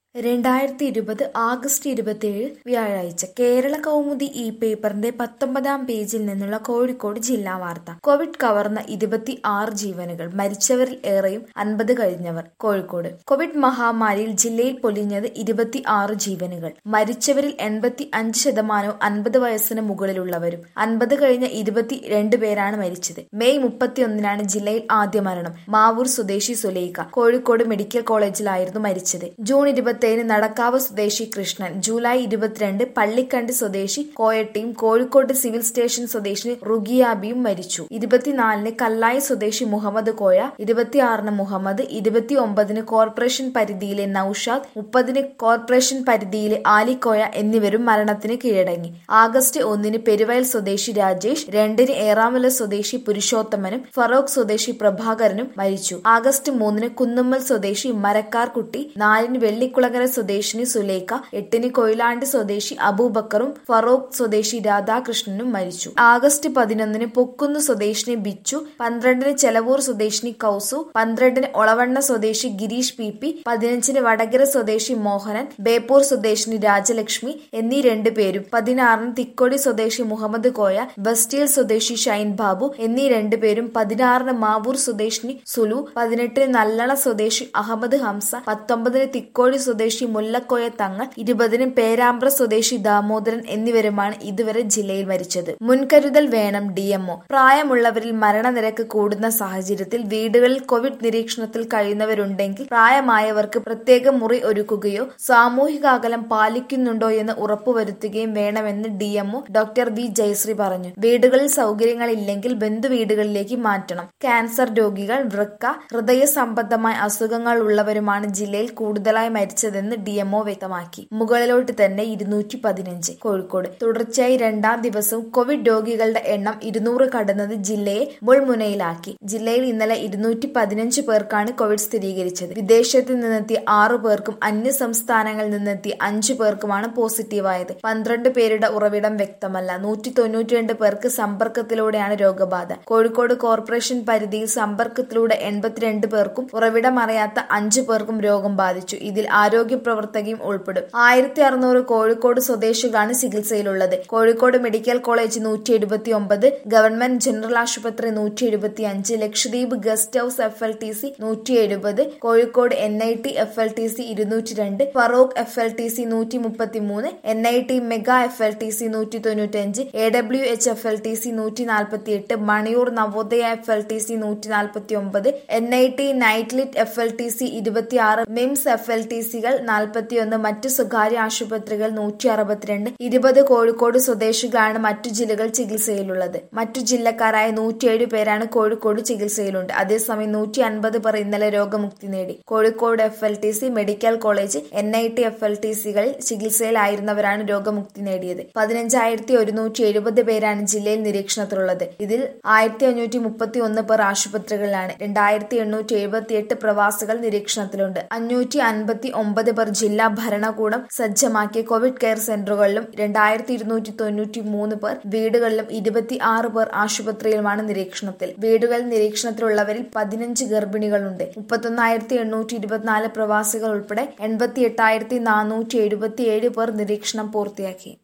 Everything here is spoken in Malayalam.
രണ്ടായിരത്തി ഇരുപത് ആഗസ്റ്റ് ഇരുപത്തിയേഴ് വ്യാഴാഴ്ച കേരള കൗമുദി ഈ പേപ്പറിന്റെ പത്തൊമ്പതാം പേജിൽ നിന്നുള്ള കോഴിക്കോട് ജില്ലാ വാർത്ത കോവിഡ് കവർന്ന ഇരുപത്തി ആറ് ജീവനുകൾ മരിച്ചവരിൽ ഏറെയും അൻപത് കഴിഞ്ഞവർ കോഴിക്കോട് കോവിഡ് മഹാമാരിയിൽ ജില്ലയിൽ പൊലിഞ്ഞത് ഇരുപത്തി ആറ് ജീവനുകൾ മരിച്ചവരിൽ എൺപത്തി അഞ്ച് ശതമാനവും അൻപത് വയസ്സിന് മുകളിലുള്ളവരും അൻപത് കഴിഞ്ഞ ഇരുപത്തി രണ്ട് പേരാണ് മരിച്ചത് മെയ് മുപ്പത്തിയൊന്നിനാണ് ജില്ലയിൽ ആദ്യ മരണം മാവൂർ സ്വദേശി സുലൈഖ കോഴിക്കോട് മെഡിക്കൽ കോളേജിലായിരുന്നു മരിച്ചത് ജൂൺ ഇരുപത്തേഴിന് നടക്കാവ് സ്വദേശി കൃഷ്ണൻ ജൂലൈ ഇരുപത്തിരണ്ട് പള്ളിക്കണ്ടി സ്വദേശി കോയട്ടിയും കോഴിക്കോട് സിവിൽ സ്റ്റേഷൻ സ്വദേശി റുഗിയാബിയും മരിച്ചു ഇരുപത്തിനാലിന് കല്ലായി സ്വദേശി മുഹമ്മദ് കോയ ഇരുപത്തിയാറിന് മുഹമ്മദ് ഇരുപത്തി ഒമ്പതിന് കോർപ്പറേഷൻ പരിധിയിലെ നൌഷാദ് മുപ്പതിന് കോർപ്പറേഷൻ പരിധിയിലെ ആലിക്കോയ എന്നിവരും മരണത്തിന് കീഴടങ്ങി ആഗസ്റ്റ് ഒന്നിന് പെരുവയൽ സ്വദേശി രാജേഷ് രണ്ടിന് ഏറാമല സ്വദേശി പുരുഷോത്തമനും ഫറോക്ക് സ്വദേശി പ്രഭാകരനും മരിച്ചു ആഗസ്റ്റ് മൂന്നിന് കുന്നുമ്മൽ സ്വദേശി മരക്കാർകുട്ടി നാലിന് വെള്ളിക്കുളങ്ങര സ്വദേശിനി സുലേഖ എട്ടിന് കൊയിലാണ്ടി സ്വദേശി അബൂബക്കറും ഫറോക്ക് സ്വദേശി രാധാകൃഷ്ണനും മരിച്ചു ആഗസ്റ്റ് പതിനൊന്നിന് പൊക്കുന്ന് സ്വദേശിനി ബിച്ചു പന്ത്രണ്ടിന് ചെലവൂർ സ്വദേശിനി കൌസു പന്ത്രണ്ടിന് ഒളവണ്ണ സ്വദേശി ഗിരീഷ് പി പി പതിനഞ്ചിന് വടകര സ്വദേശി മോഹനൻ ബേപ്പൂർ സ്വദേശിനി രാജലക്ഷ്മി എന്നീ രണ്ടുപേരും പതിനാറിന് തിക്കൊടി സ്വദേശി മുഹമ്മദ് കോയ ബസ്റ്റീൽ സ്വദേശി ഷൈൻ ബാബു എന്നീ രണ്ടുപേരും പതിനാറിന് മാവൂർ സ്വദേശിനി സുലു പതിനെട്ടിന് നല്ലള സ്വദേശി അഹമ്മദ് ഹംസ പത്തൊമ്പതിന് തിക്കോടി സ്വദേശി മുല്ലക്കോയ തങ്ങൾ ഇരുപതിന് പേരാമ്പ്ര സ്വദേശി ദാമോദരൻ എന്നിവരുമാണ് ഇതുവരെ ജില്ലയിൽ മരിച്ചത് മുൻകരുതൽ വേണം ഡിഎംഒ പ്രായമുള്ളവരിൽ മരണനിരക്ക് കൂടുന്ന സാഹചര്യത്തിൽ വീടുകളിൽ കോവിഡ് നിരീക്ഷണത്തിൽ കഴിയുന്നവരുണ്ടെങ്കിൽ പ്രായമായവർക്ക് പ്രത്യേക മുറി ഒരുക്കുകയോ സാമൂഹിക അകലം പാലിക്കുന്നുണ്ടോ എന്ന് ഉറപ്പുവരുത്തുകയും വേണമെന്ന് ഡിഎംഒ ഡോക്ടർ വി ജയശ്രീ പറഞ്ഞു വീടുകളിൽ സൗകര്യങ്ങളില്ലെങ്കിൽ ബന്ധുവീടുകളിലേക്ക് മാറ്റണം ക്യാൻസർ രോഗികൾ വൃക്ക ഹൃദയ സംബന്ധമായ അസുഖങ്ങൾ ഉള്ളവരുമാണ് ജില്ലയിൽ കൂടുതലായി മരിച്ചതെന്ന് ഡിഎംഒ വ്യക്തമാക്കി മുകളിലോട്ട് തന്നെ ഇരുന്നൂറ്റി പതിനഞ്ച് കോഴിക്കോട് തുടർച്ചയായി രണ്ടാം ദിവസവും കോവിഡ് രോഗികളുടെ എണ്ണം ഇരുന്നൂറ് കടന്നത് ജില്ലയെ മുൾമുനയിലാക്കി ജില്ലയിൽ ഇന്നലെ ഇരുന്നൂറ്റി പതിനഞ്ച് പേർക്കാണ് കോവിഡ് സ്ഥിരീകരിച്ചത് വിദേശത്ത് നിന്നെത്തിയ ആറു പേർക്കും അന്യ സംസ്ഥാനങ്ങളിൽ നിന്നെത്തിയ അഞ്ചു പേർക്കുമാണ് പോസിറ്റീവായത് പന്ത്രണ്ട് പേരുടെ ഉറവിടം വ്യക്തമല്ല നൂറ്റി തൊണ്ണൂറ്റിരണ്ട് പേർക്ക് സമ്പർക്കത്തിലൂടെയാണ് രോഗബാധ കോഴിക്കോട് കോർപ്പറേഷൻ പരിധിയിൽ സമ്പർക്കത്തിലൂടെ എൺപത്തിരണ്ട് പേർക്കും ഉറവിടം അറിയാത്ത അഞ്ചു പേർക്കും രോഗം ബാധിച്ചു ഇതിൽ ആരോഗ്യ പ്രവർത്തകയും ഉൾപ്പെടും ആയിരത്തി അറുന്നൂറ് കോഴിക്കോട് സ്വദേശികളാണ് ചികിത്സയിലുള്ളത് കോഴിക്കോട് മെഡിക്കൽ കോളേജ് നൂറ്റി എഴുപത്തി ഒമ്പത് ഗവൺമെന്റ് ജനറൽ ആശുപത്രി നൂറ്റി എഴുപത്തി അഞ്ച് Lakshadweep guest house F L T C നൂറ്റി എഴുപത് Kozhikode N I T F L T C ഇരുന്നൂറ്റി രണ്ട് Feroke F L T C നൂറ്റി മുപ്പത്തി മൂന്ന് N I T mega F L T C നൂറ്റി തൊണ്ണൂറ്റഞ്ച് A W H F L T C നൂറ്റി നാൽപ്പത്തി എട്ട് Maniyur Navodaya F L T C നൂറ്റി നാൽപ്പത്തി ഒമ്പത് എൻ ഐ ടി നൈറ്റ്ലിറ്റ് എഫ് എൽ ടി സി ഇരുപത്തിയാറ് മിംസ് എഫ് എൽ ടി സികൾ നാൽപ്പത്തിയൊന്ന് മറ്റ് സ്വകാര്യ ആശുപത്രികൾ നൂറ്റി അറുപത്തിരണ്ട് ഇരുപത് കോഴിക്കോട് സ്വദേശികളാണ് മറ്റു ജില്ലകൾ ചികിത്സയിലുള്ളത് മറ്റു ജില്ലക്കാരായ നൂറ്റിയേഴ് പേരാണ് കോഴിക്കോട് ചികിത്സയിലുണ്ട് അതേസമയം നൂറ്റി അൻപത് പേർ ഇന്നലെ രോഗമുക്തി നേടി Kozhikode F L T C medical college N I T F L T സികളിൽ ചികിത്സയിലായിരുന്നവരാണ് രോഗമുക്തി നേടിയത് പതിനഞ്ചായിരത്തി ഒരുന്നൂറ്റി എഴുപത് പേരാണ് ജില്ലയിൽ നിരീക്ഷണത്തിലുള്ളത് ഇതിൽ ആയിരത്തി അഞ്ഞൂറ്റി മുപ്പത്തി ഒന്ന് പേർ ആശുപത്രികളിലാണ് രണ്ടായിരത്തി എണ്ണൂറ്റി എഴുപത്തി എട്ട് പ്രവാസികൾ നിരീക്ഷണത്തിലുണ്ട് അഞ്ഞൂറ്റി അൻപത്തി ഒമ്പത് പേർ ജില്ലാ ഭരണകൂടം സജ്ജമാക്കിയ കോവിഡ് കെയർ സെന്ററുകളിലും രണ്ടായിരത്തി ഇരുന്നൂറ്റി തൊണ്ണൂറ്റി മൂന്ന് പേർ വീടുകളിലും ഇരുപത്തി ആറ് പേർ ആശുപത്രിയിലുമാണ് നിരീക്ഷണത്തിൽ വീടുകളിൽ നിരീക്ഷണത്തിലുള്ളവരിൽ പതിനഞ്ച് ഗർഭിണികളുണ്ട് മുപ്പത്തൊന്നായിരത്തി എണ്ണൂറ്റി ഇരുപത്തിനാല് പ്രവാസികൾ ഉൾപ്പെടെ എൺപത്തി എട്ടായിരത്തി നാനൂറ്റി എഴുപത്തിയേഴ് പേർ നിരീക്ഷണം പൂർത്തിയാക്കി